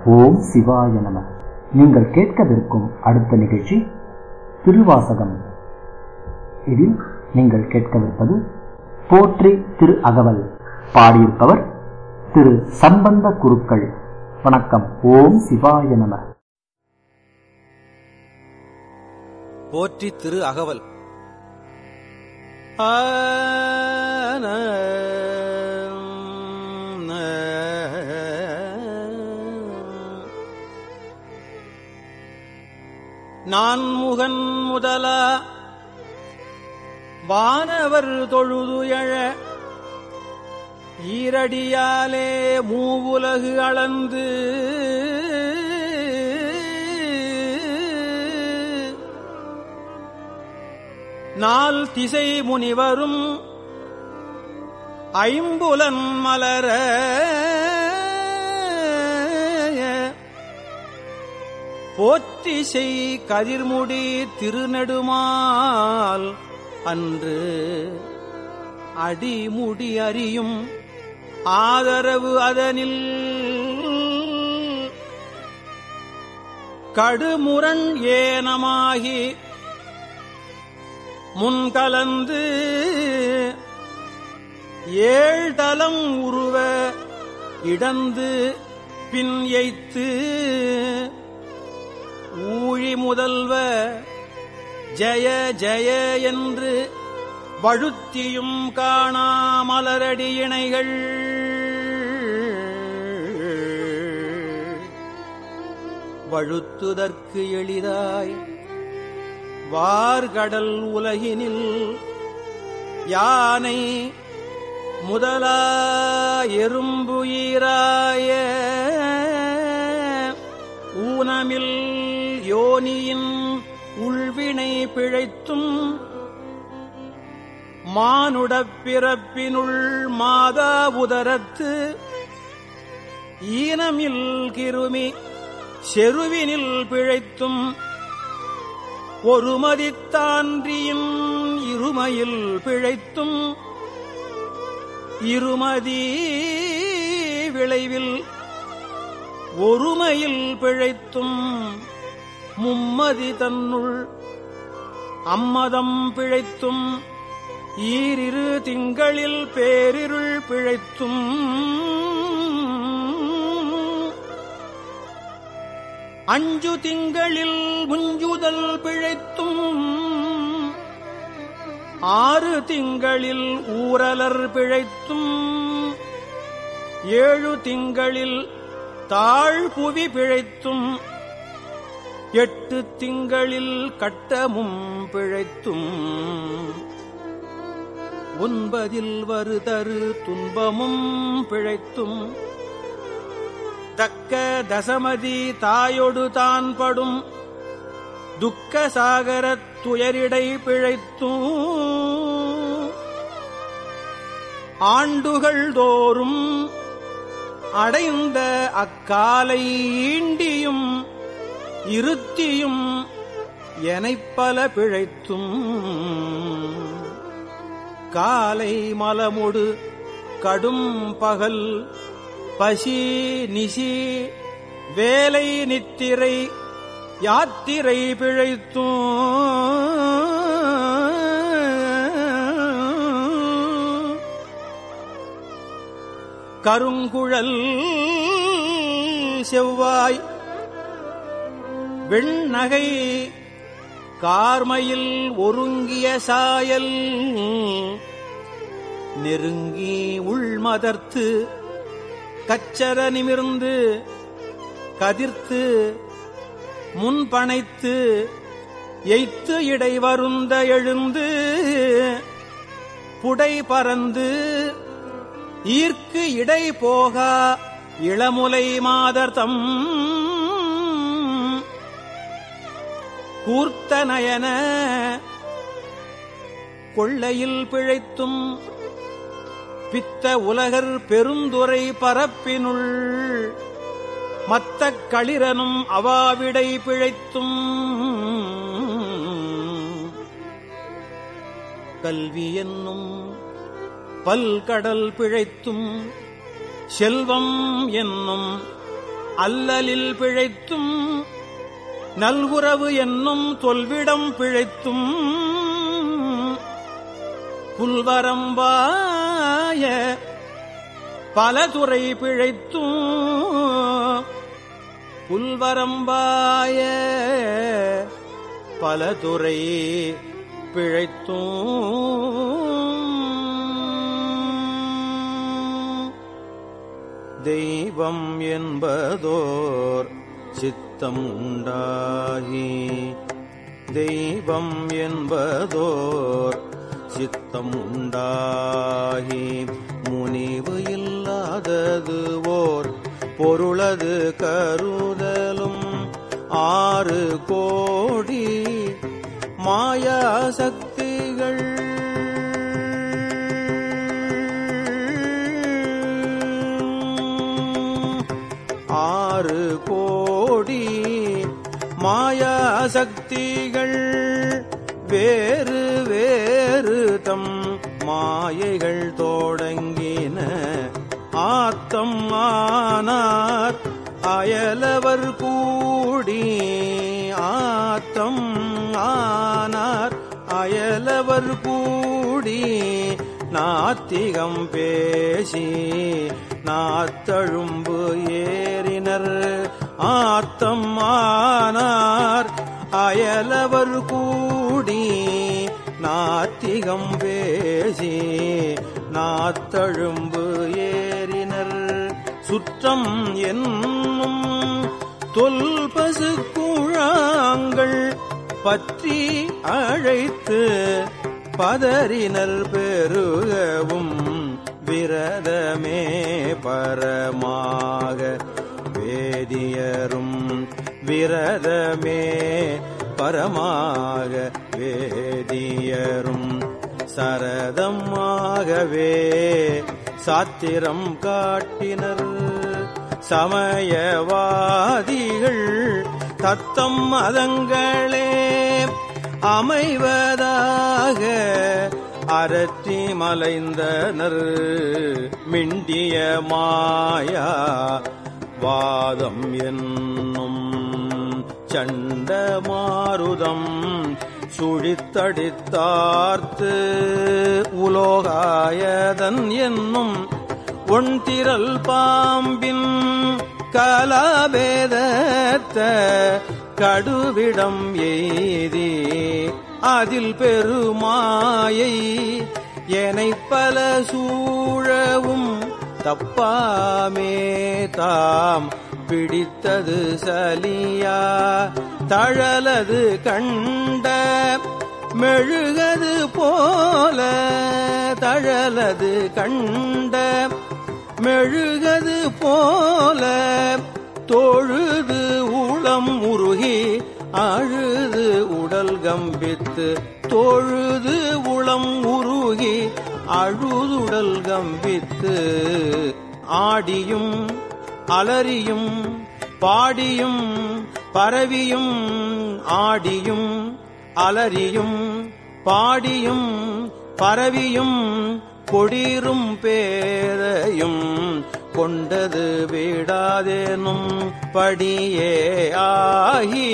ஓம் சிவாய நம நீங்கள் கேட்கவிருக்கும் அடுத்த நிகழ்ச்சி திருவாசகம் இதில் நீங்கள் கேட்கவிருப்பது போற்றி திரு அகவல் பாடியிருப்பவர் திரு சம்பந்த குருக்கள் வணக்கம் ஓம் சிவாய நம போற்றி திரு அகவல் ஆன நான் முகன் முதலா வானவர் தொழுது எழ ஈரடியாலே மூவுலகு அளந்து நாள் திசை முனிவரும் ஐம்புலன் மலர போற்றிசை கதிர்முடி திருநெடுமால் அன்று அடிமுடி அறியும் ஆதரவு அதனில் கடுமுரண் ஏனமாகி முன்கலந்து ஏழ்தலம் உருவ இடந்து பின் எய்த்து ஊழி முதல்வ ஜய ஜய என்று வழுத்தியும் காணாமலரடி இணைகள் வழுத்துதற்கு எளிதாய் வார்கடல் உலகினில் யானை முதலா எறும்பு ஈராய ஊனமில் யோனியின் உள்வினை பிழைத்தும் மானுடப் பிறப்பினுள் மாதா உதரத்து ஈனமில் கிருமி செருவினில் பிழைத்தும் ஒருமதித்தான்றியின் இருமையில் பிழைத்தும் இருமதி விளைவில் ஒருமையில் பிழைத்தும் மும்மதி தன்னுள் அம்மதம் பிழைத்தும் ஈரிரு திங்களில் பேரிருள் பிழைத்தும் அஞ்சு திங்களில் முஞ்சுதல் பிழைத்தும் ஆறு திங்களில் ஊரலர் பிழைத்தும் ஏழு திங்களில் தாழ்புவி பிழைத்தும் எட்டு திங்களில் கட்டமும் பிழைத்தும் ஒன்பதில் வருதரு துன்பமும் பிழைத்தும் தக்க தசமதி தாயொடு தான் படும் துக்க சாகரத் துயரிடை பிழைத்தும் ஆண்டுகள் தோறும் அடைந்த அக்காலை ஈண்டியும் இருத்தியும் எனைப்பல பிழைத்தும் காலை மலமுடு கடும் பகல் பசி நிசி வேலை நித்திரை யாத்திரை பிழைத்தும் கருங்குழல் செவ்வாய் வெண்ணகை கார்மையில் ஒருங்கிய சாயல் நெருங்கி உள்மதர்த்து கச்சர நிமிர்ந்து கதிர்த்து முன்பனைத்து எய்த்து இடை வருந்த எழுந்து புடை பறந்து ஈர்க்கு இடை போகா இளமுலை மாதர்தம் கூர்த்த நயன கொள்ளையில் பிழைத்தும் பித்த உலகர் பெருந்துரை பரப்பினுள் மத்தக் களிரனும் அவாவிடை பிழைத்தும் கல்வி என்னும் பல்கடல் பிழைத்தும் செல்வம் என்னும் அல்லலில் பிழைத்தும் நல்குறவு என்னும் தொல்விடம் பிழைத்தும் புல்வரம்பாய பல துறை பிழைத்தும் புல்வரம்பாய பல துறை பிழைத்தும் தெய்வம் என்பதோர் சித்தம் உண்டாகி தெய்வம் என்பதோர் சித்தம் உண்டாகி முனிவு இல்லாதது ஓர் பொருளது கருதலும் ஆறு கோடி மாயா சக்திகள் ஆறு கோடி மாயா சக்திகள் வேறு வேறு தம் மாயைகள் தொடங்கின ஆத்தம் ஆனார் அயலவர் கூடி ஆத்தம் ஆனார் அயலவர் கூடி நாத்திகம் பேசி நாத்தழும்பு ஏறினர் ஆத்தம் ஆனார் அயலவர் கூடி நாத்திகம் பேசி நாத்தழும்பு ஏறினர் சுற்றம் என்னும் தொல்பசு குழாங்கள் பற்றி அழைத்து பதறினர் பெருகவும் விரதமே பரமாக வேதியரும் விரதமே பரமாக வேதியரும் சரதமாகவே சாத்திரம் காட்டினர் சமயவாதிகள் தத்தம் மதங்களே அமைவதாக அரற்றி மலைந்தனர் மிண்டிய மாயா வாதம் என்னும் சண்ட மாருதம் சுழித்தடித்தார்த்து உலோகாயதன் என்னும் ஒன்திரல் பாம்பின் கலாபேதத்த கடுவிடம் எய்தி அதில் பெருமாயை எனை பல சூழவும் தப்பாமே தாம் பிடித்தது சலியா தழலது கண்ட மெழுகது போல தழலது கண்ட மெழுகது போல தொழுது உளம் உருகி அழுது உடல் கம்பித்து தொழுது உளம் உருகி அழுதுடல் கம்பித்து ஆடியும் அலறியும் பாடியும் பரவியும் ஆடியும் அலறியும் பாடியும் பரவியும் கொடிரும் பேரையும் கொண்டது விடாதேனும் படியே ஆகி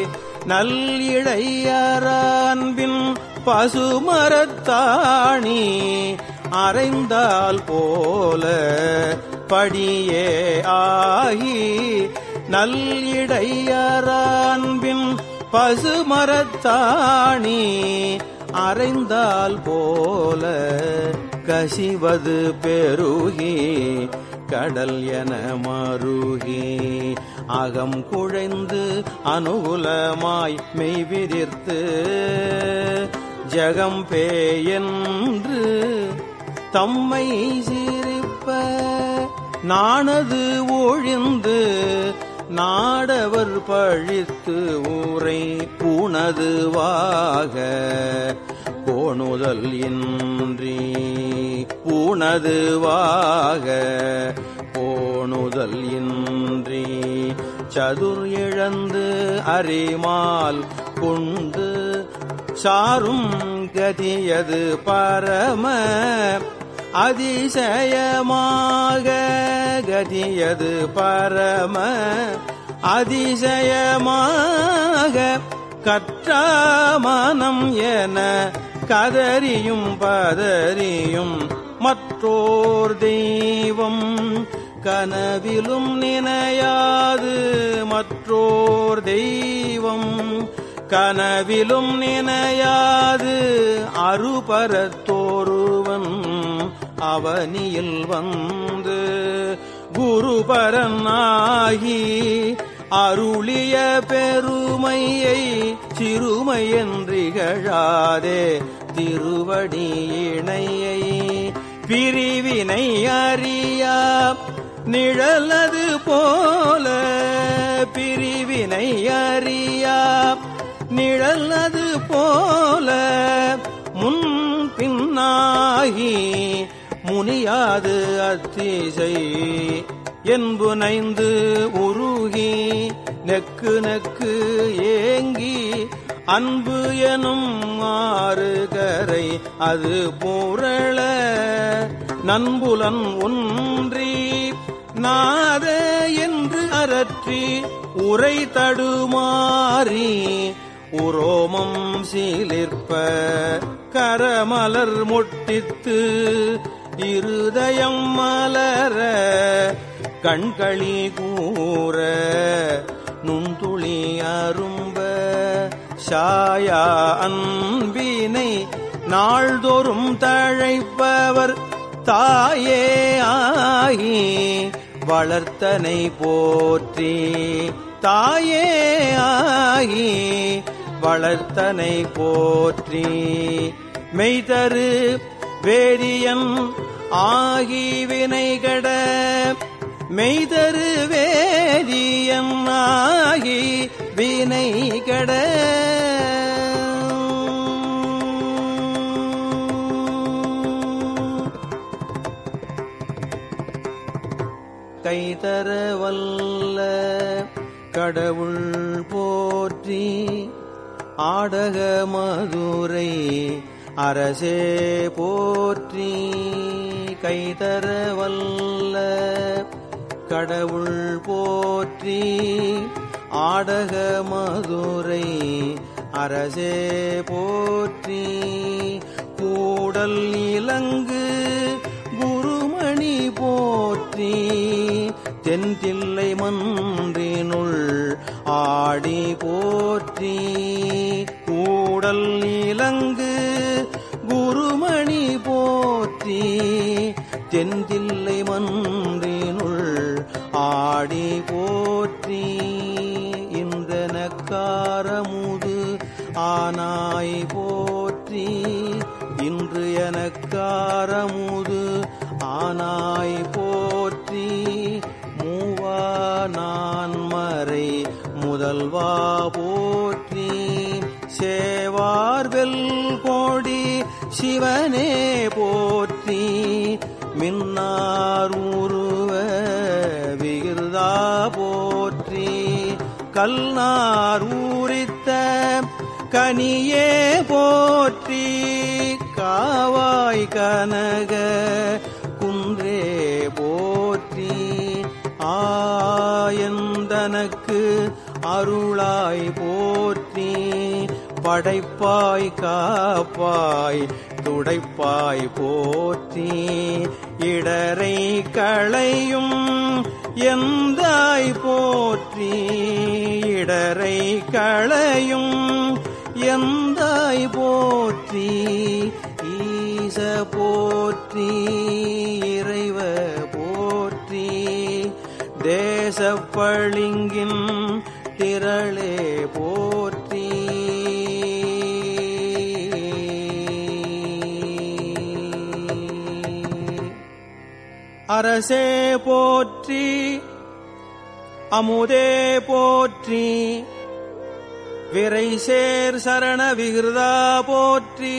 நல்லிழையரன்பின் பசுமரத்தாணி அறைந்தால் போல படியே ஆகி நல்லிடையரன்பின் பசுமரத்தாணி அறைந்தால் போல கசிவது பெருகி கடல் என மருகி அகம் குழைந்து அனுகூலமாய் மெய்விரித்து ஜகம் பேயென்று தம்மை சிரிப்ப நாணது ஒழிந்து நாடவர் பழித்து ஊரை பூணதுவாக கோணுதல் இன்றி பூணதுவாக போணுதல் இன்றி சதுர் இழந்து அறிமால் கொண்டு சாரும் கதியது பரம அதிசயமாக கதியது பரம அதிசயமாக கற்றாமனம் என கதறியும் பதறியும் மற்றோர் தெய்வம் கனவிலும் நினையாது மற்றோர் தெய்வம் கனவிலும் நினையாது அருபரத்தோருவன் அவனியில் வந்து குருபரனாகி அருளிய பெருமையை சிறுமை என்றிகழாதே திருவடி இணையை பிரிவினை அறியா நிழலது போல பிரிவினை அறியா நிழலது போல முன் பின்னாகி முனியாது அத்திசை என்பு நைந்து உருகி நெக்கு நெக்கு ஏங்கி அன்பு எனும் ஆறு கரை அது புரள நண்புலன் ஒன்றி நாத என்று அரற்றி உரை தடுமாறி உரோமம் சீலிற்ப கரமலர் முட்டித்து இருதயம் மலர கண்களி கூற நுண்துளி அரும்ப சாயா அன்பினை நாள்தோறும் தழைப்பவர் தாயே ஆகி வளர்த்தனை போற்றி தாயே ஆகி வளர்த்தனை போற்றி மெய்தரு வேதியன் ஆகி வினைகட மெய்தரு வேதியன் ஆகி வினைகட கைதர வல்ல கடவுள் போற்றி ஆடக மதுரை அரசே போற்றி கைதர வல்ல கடவுள் போற்றி ஆடக மதுரை அரசே போற்றி கூடல் இலங்கு குருமணி போற்றி தென்தில்லை மன்றினுள் ஆடி போற்றி கூடல் இலங்கு குருமணி போற்றி தென்தில்லை மன்றினுள் ஆடி போற்றி இந்த நக்காரமுது ஆனாய் போற்றி இன்று எனக்காரமுது ஆனாய் போற்றி மூவா நான் மறை முதல்வா போற்றி சேவார்வெல் கோடி சிவனே போற்றி மின்னார் உருவ விகிருதா போற்றி கல்நார் ஊரித்த கனியே போற்றி காவாய் கனக குன்றே போற்றி ஆயந்தனக்கு அருளாய் போற்றி படைப்பாய் காப்பாய் துடைப்பாய் போற்றி இடரை களையும் எந்தாய் போற்றி இடரை களையும் எந்தாய் போற்றி ஈச போற்றி இறைவ போற்றி தேசப்பளிங்கின் திரளே போற்றி அரசே போற்றி அமுதே போற்றி விரைசேர் சரண விகிருதா போற்றி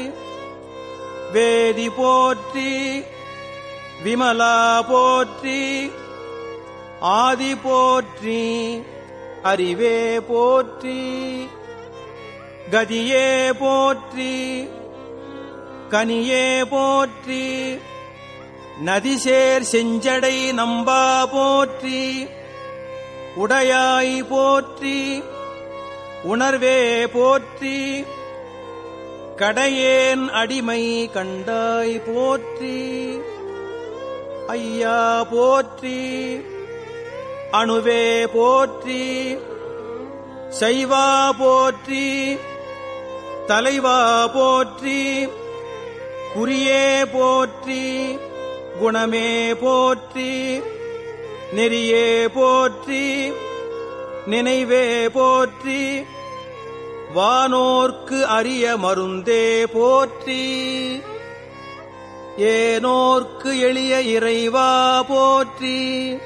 வேதி போற்றி விமலா போற்றி ஆதி போற்றி அறிவே போற்றி கதியே போற்றி கனியே போற்றி நதிசேர் செஞ்சடை நம்பா போற்றி உடையாய் போற்றி உணர்வே போற்றி கடையேன் அடிமை கண்டாய் போற்றி ஐயா போற்றி அணுவே போற்றி சைவா போற்றி தலைவா போற்றி குறியே போற்றி குணமே போற்றி நெறியே போற்றி நினைவே போற்றி வானோர்க்கு அரிய மருந்தே போற்றி ஏனோர்க்கு எளிய இறைவா போற்றி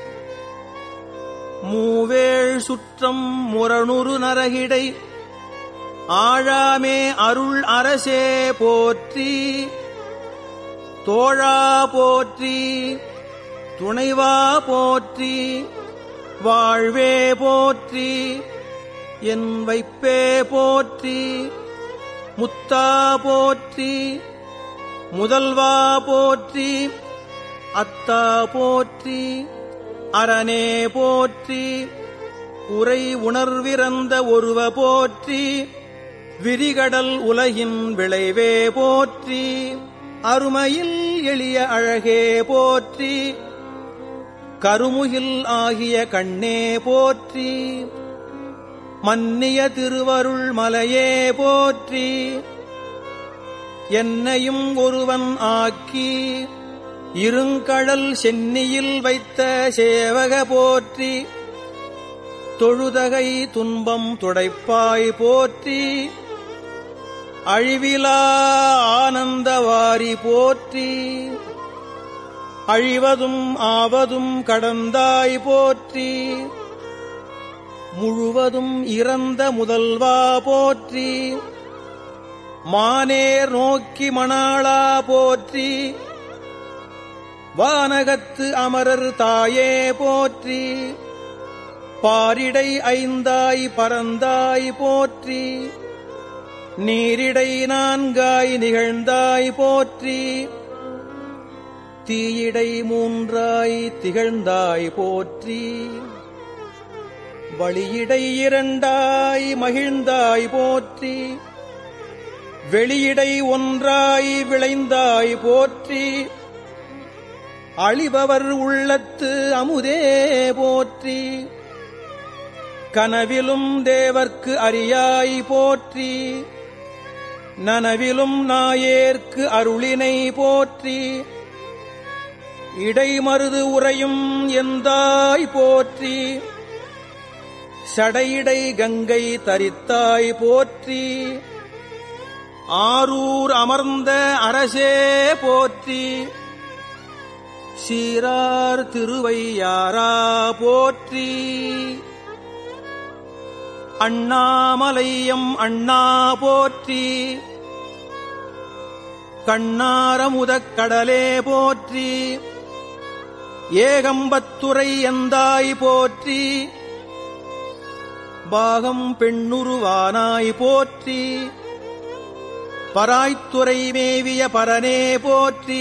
மூவேள் சுற்றம் முரணுரு நரகிடை ஆழாமே அருள் அரசே போற்றி தோழா போற்றி துணைவா போற்றி வாழ்வே போற்றி என் வைப்பே போற்றி முத்தா போற்றி முதல்வா போற்றி அத்தா போற்றி அரணே போற்றி உரை உணர்விறந்த ஒருவ போற்றி விரிகடல் உலகின் விளைவே போற்றி அருமையில் எளிய அழகே போற்றி கருமுகில் ஆகிய கண்ணே போற்றி மன்னிய திருவருள் மலையே போற்றி என்னையும் ஒருவன் ஆக்கி இருங்கடல் சென்னியில் வைத்த சேவக போற்றி தொழுதகை துன்பம் துடைப்பாய் போற்றி அழிவிலா ஆனந்தவாரி போற்றி அழிவதும் ஆவதும் கடந்தாய் போற்றி முழுவதும் இறந்த முதல்வா போற்றி மானேர் நோக்கி மணாளா போற்றி வானகத்து அமரர் தாயே போற்றி பாரிடை ஐந்தாய் பரந்தாய் போற்றி நீரிடை நான்காய் நிகழ்ந்தாய் போற்றி தீயிடை மூன்றாய் திகழ்ந்தாய் போற்றி வழியிடை இரண்டாய் மகிழ்ந்தாய் போற்றி வெளியிடை ஒன்றாய் விளைந்தாய் போற்றி அழிபவர் உள்ளத்து அமுதே போற்றி கனவிலும் தேவர்க்கு அறியாய் போற்றி நனவிலும் நாயேற்கு அருளினை போற்றி இடைமருது உறையும் எந்தாய் போற்றி சடையிடை கங்கை தரித்தாய் போற்றி ஆரூர் அமர்ந்த அரசே போற்றி சீரார் திருவையாரா போற்றி அண்ணாமலையம் அண்ணா போற்றி கண்ணாரமுதக் கடலே போற்றி ஏகம்பத்துறை எந்தாய் போற்றி பாகம் பெண்ணுருவானாய் போற்றி பராய்த்துறை மேவிய பரனே போற்றி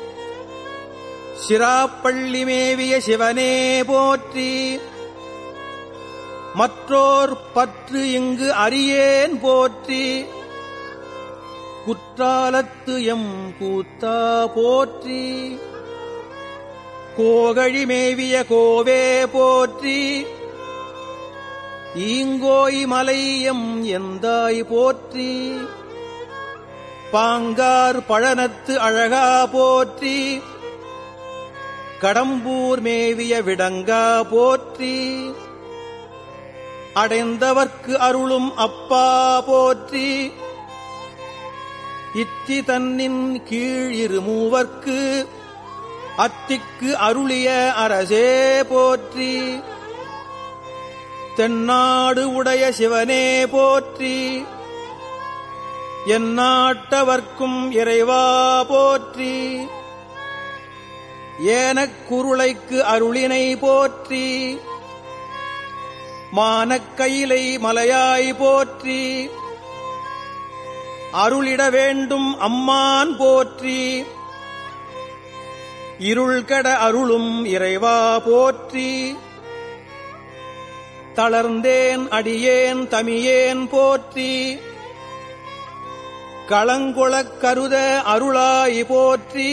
சிராப்பள்ளி மேவிய சிவனே போற்றி மற்றோர் பற்று இங்கு அறியேன் போற்றி குற்றாலத்து எம் கூத்தா போற்றி கோகழி மேவிய கோவே போற்றி ஈங்கோய் மலையம் எந்தாய் போற்றி பாங்கார் பழனத்து அழகா போற்றி கடம்பூர் மேவிய விடங்கா போற்றி அடைந்தவர்க்கு அருளும் அப்பா போற்றி இத்தி தன்னின் கீழ் இருமூவர்க்கு அத்திக்கு அருளிய அரசே போற்றி தென்னாடு உடைய சிவனே போற்றி எந்நாட்டவர்க்கும் இறைவா போற்றி ஏனக் குருளைக்கு அருளினை போற்றி மானக்கயிலை மலையாய் போற்றி அருளிட வேண்டும் அம்மான் போற்றி இருள்கட அருளும் இறைவா போற்றி தளர்ந்தேன் அடியேன் தமியேன் போற்றி களங்கொளக் கருத அருளாய் போற்றி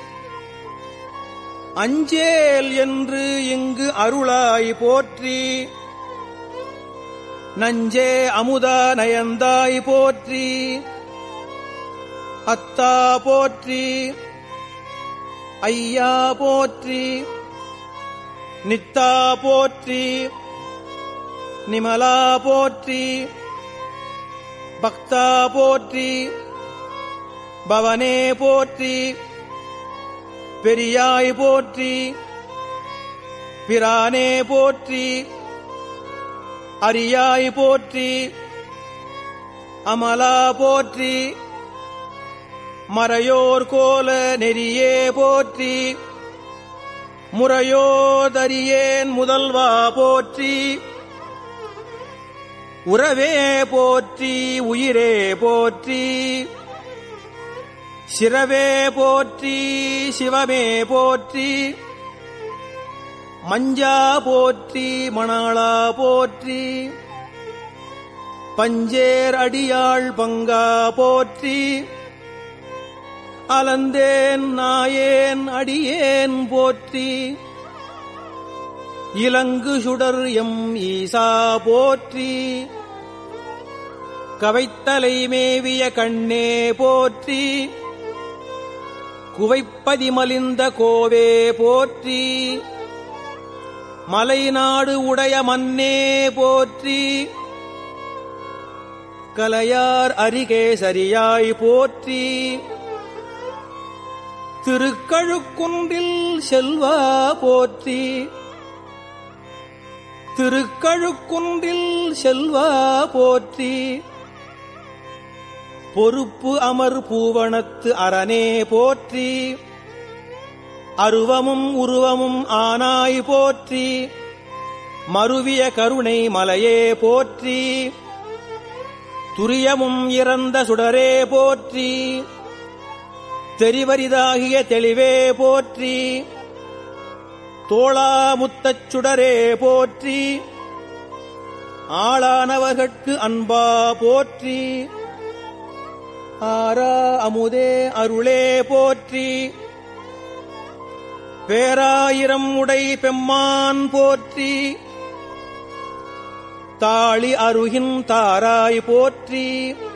அஞ்சேல் என்று இங்கு அருளாய் போற்றி நஞ்சே அமுதா நயந்தாய் போற்றி அத்தா போற்றி ஐயா போற்றி நித்தா போற்றி நிமலா போற்றி பக்தா போற்றி பவனே போற்றி பெரியாய் போற்றி பிரானே போற்றி அரியாய் போற்றி அமலா போற்றி மறையோர் கோல நெறியே போற்றி முறையோதரியேன் முதல்வா போற்றி உறவே போற்றி உயிரே போற்றி சிரவே போற்றி சிவமே போற்றி மஞ்சா போற்றி மணாளா போற்றி பஞ்சேர் அடியாள் பங்கா போற்றி அலந்தேன் நாயேன் அடியேன் போற்றி இலங்கு சுடர் எம் ஈசா போற்றி கவைத்தலை மேவிய கண்ணே போற்றி குவைப்பதி மலிந்த கோவே போற்றி மலைநாடு உடைய மன்னே போற்றி கலையார் அருகே சரியாய் போற்றி திருக்கழுக்குன்றில் செல்வா போற்றி திருக்கழுக்குன்றில் செல்வா போற்றி பொறுப்பு அமர் பூவனத்து அரணே போற்றி அருவமும் உருவமும் ஆனாய் போற்றி மருவிய கருணை மலையே போற்றி துரியமும் இறந்த சுடரே போற்றி தெரிவரிதாகிய தெளிவே போற்றி தோளா முத்தச் சுடரே போற்றி ஆளானவர்கட்கு அன்பா போற்றி ஆரா அமுதே அருளே போற்றி பேராயிரம் உடை பெம்மான் போற்றி தாளி அருகின் தாராய் போற்றி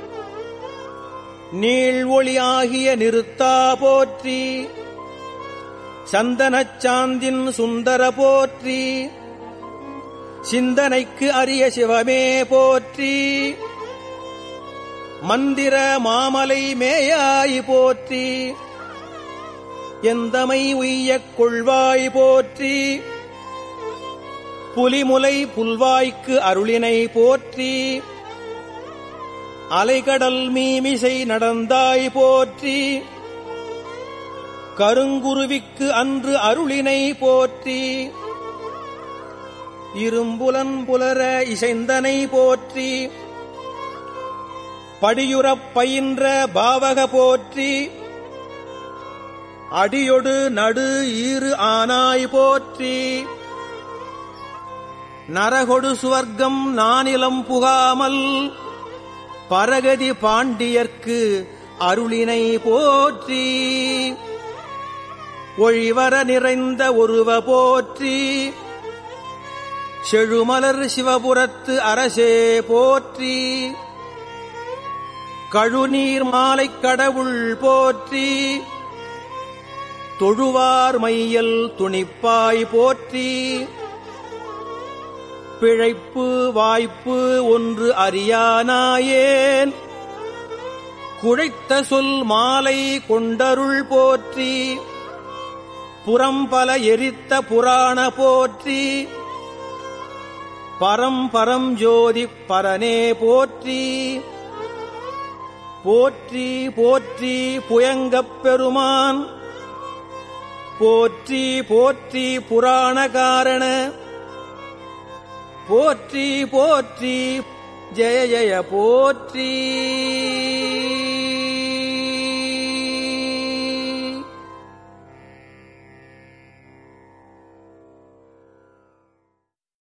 நீள் ஒளியாகிய நிறுத்தா போற்றி சந்தனச் சாந்தின் சுந்தர போற்றி சிந்தனைக்கு அரிய சிவமே போற்றி மந்திர மாமலை மேயாய் போற்றி எந்தமை உய்யக் கொள்வாய் போற்றி புலிமுலை புல்வாய்க்கு அருளினை போற்றி அலைகடல் மீமிசை நடந்தாய் போற்றி கருங்குருவிக்கு அன்று அருளினை போற்றி இரும்புலன் புலர இசைந்தனை போற்றி படியுறப் பயின்ற பாவக போற்றி அடியொடு நடு ஈறு ஆனாய் போற்றி நரகொடு சுவர்க்கம் நானிலம் புகாமல் பரகதி பாண்டியர்க்கு அருளினை போற்றி ஒழிவர நிறைந்த ஒருவ போற்றி செழுமலர் சிவபுரத்து அரசே போற்றி கழுநீர் மாலைக் கடவுள் போற்றி தொழுவார் மையல் துணிப்பாய் போற்றி பிழைப்பு வாய்ப்பு ஒன்று அறியானாயேன் குழைத்த சொல் மாலை கொண்டருள் போற்றி புறம்பல எரித்த புராண போற்றி பரம்பரம் ஜோதி பரனே போற்றி போற்றி போற்றி புயங்கப் பெருமான் போற்றி போற்றி புராணகாரண போற்றி போற்றி ஜெய ஜெய போற்றி